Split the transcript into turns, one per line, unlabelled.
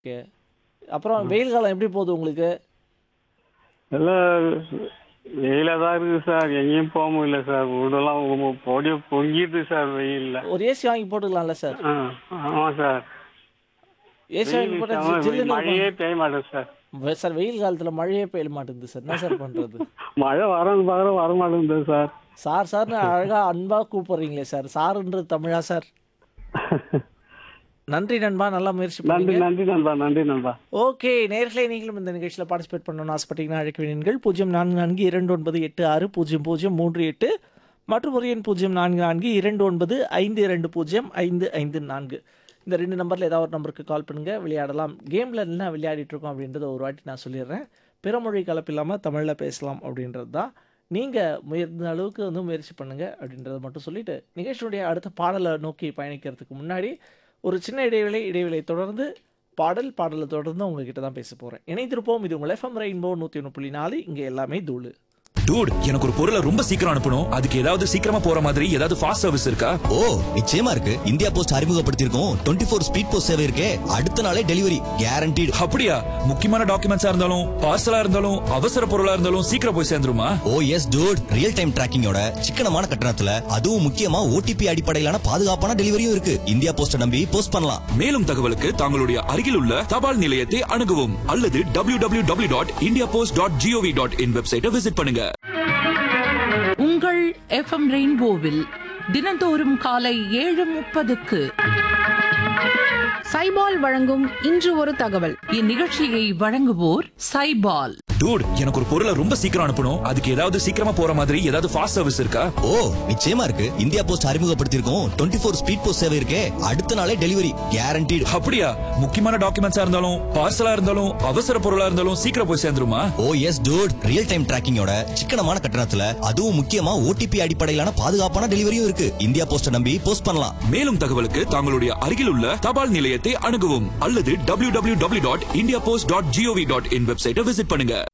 Okay. அப்புறம் வெயில் காலம் எப்படி போகுது உங்களுக்கு?
எல்லாம் வெயிலா தான் இருக்குது சார் எங்கேயும் போக முடியல சார் வீடெல்லாம் பொடி பொங்கிடுது சார் வெயில்ல
ஒரு ஏசி வாங்கி போட்டுக்கலாம்ல சார்?
ஆ ஆமாம் சார்
ஏசி வாங்கி
வெயில்
போட்டா
செம வெயில்.
ஜில்லுன்னு
மழையே
இருக்கும்.
பெய்ய மாட்டேங்குது சார்
வெ- சார் வெயில் காலத்துல மழையே பெய்ய மாட்டேங்குது சார் என்ன சார் பண்றது?
மழை வரணும் பார்க்குற வர மாட்டேங்குது சார்
சார் சார்னு அழகா அன்பா கூப்பிடுறீங்களே சார் சாருன்றது தமிழா சார்? நன்றி நண்பா நல்லா முயற்சி
நன்றி
பண்ணீங்க.
நன்றி நண்பா நன்றி நண்பா
ஓகே நேர்களே நீங்களும் இந்த நிகழ்ச்சியில் பார்ட்டிசிபேட் பண்ணணும்னு ஆசைப்பட்டீங்கன்னா அழைக்க வேண்டியீர்கள் பூஜ்ஜியம் நான்கு நான்கு இரண்டு ஒன்பது எட்டு ஆறு பூஜ்ஜியம் பூஜ்ஜியம் மூன்று எட்டு மற்றும் ஒரு எண் பூஜ்ஜியம் நான்கு நான்கு இரண்டு ஒன்பது ஐந்து இரண்டு பூஜ்ஜியம் ஐந்து ஐந்து நான்கு இந்த ரெண்டு நம்பரில் ஏதாவது ஒரு நம்பருக்கு கால் பண்ணுங்கள் விளையாடலாம் கேமில் என்ன விளையாடிட்டு இருக்கோம் அப்படின்றத ஒரு வாட்டி நான் சொல்லிடுறேன் பிறமொழி கலப்பு இல்லாமல் தமிழில் பேசலாம் அப்படின்றது தான் நீங்கள் முயர்ந்த அளவுக்கு வந்து முயற்சி பண்ணுங்கள் அப்படின்றத மட்டும் சொல்லிட்டு நிகழ்ச்சியுடைய அடுத்த பாடலை நோக்கி பயணிக்கிறதுக்கு முன்னாடி ஒரு சின்ன இடைவேளை இடைவேளை தொடர்ந்து பாடல் பாடலை தொடர்ந்து உங்ககிட்ட தான் பேச போகிறேன் இணைந்திருப்போம் இது உங்கள் எஃப்எம் ரெயின்போ நூற்றி ஒன்று புள்ளி நாலு இங்கே எல்லாமே தூளு
டூட் எனக்கு ஒரு பொருளை ரொம்ப சீக்கிரம் அனுப்பணும் அதுக்கு ஏதாவது சீக்கிரமா போற மாதிரி ஏதாவது ஃபாஸ்ட் சர்வீஸ் இருக்கா
ஓ நிச்சயமா இருக்கு இந்தியா போஸ்ட் அறிமுகப்படுத்தியிருக்கோம் டுவெண்ட்டி ஃபோர் ஸ்பீட் போஸ்ட் சேவை இருக்கே அடுத்த நாளே டெலிவரி கேரண்டீடு
அப்படியா முக்கியமான டாக்குமெண்ட்ஸா இருந்தாலும் பார்சலா இருந்தாலும் அவசர பொருளா இருந்தாலும் சீக்கிரம் போய் சேர்ந்துருமா
oh yes dude real time டிராக்கிங்கோட சிக்கனமான கட்டணத்துல அதுவும் முக்கியமா ஓடிபி அடிப்படையிலான பாதுகாப்பான டெலிவரியும் இருக்கு இந்தியா போஸ்ட நம்பி போஸ்ட் பண்ணலாம்
மேலும் தகவலுக்கு தங்களுடைய அருகில் உள்ள தபால் நிலையத்தை அணுகவும் அல்லது W W W dot India post dot gov dot in வெப்சைட்டை விசிட் பண்ணுங்க
உங்கள் எஃப்எம் ரெயின்போவில் தினந்தோறும் காலை ஏழு முப்பதுக்கு
சைபால் வழங்கும் இன்று ஒரு தகவல்
இந்நிகழ்ச்சியை வழங்குவோர் சைபால்
டூட் எனக்கு ஒரு பொருளை ரொம்ப சீக்கிரம் அனுப்பணும் அதுக்கு ஏதாவது சீக்கிரமா போற மாதிரி ஏதாவது ஃபாஸ்ட் சர்வீஸ் இருக்கா
ஓ நிச்சயமா இருக்கு இந்தியா போஸ்ட் அறிமுகப்படுத்தியிருக்கோம் டுவெண்ட்டி ஃபோர் ஸ்பீட் போஸ்ட் சேவை இருக்கே அடுத்த நாளே டெலிவரி கேரண்டீடு
அப்படியா முக்கியமான டாக்குமெண்ட்ஸா இருந்தாலும் பார்சலா இருந்தாலும் அவசர பொருளா இருந்தாலும் சீக்கிரம் போய் சேர்ந்துருமா
oh yes dude real time டிராக்கிங்கோட சிக்கனமான கட்டணத்துல அதுவும் முக்கியமா ஓடிபி அடிப்படையிலான பாதுகாப்பான டெலிவரியும் இருக்கு இந்தியா போஸ்ட நம்பி போஸ்ட் பண்ணலாம்
மேலும் தகவலுக்கு தங்களுடைய அருகில் உள்ள தபால் நிலையத்தை அணுகவும் அல்லது W W W dot India post dot gov dot in வெப்சைட்டை விசிட் பண்ணுங்க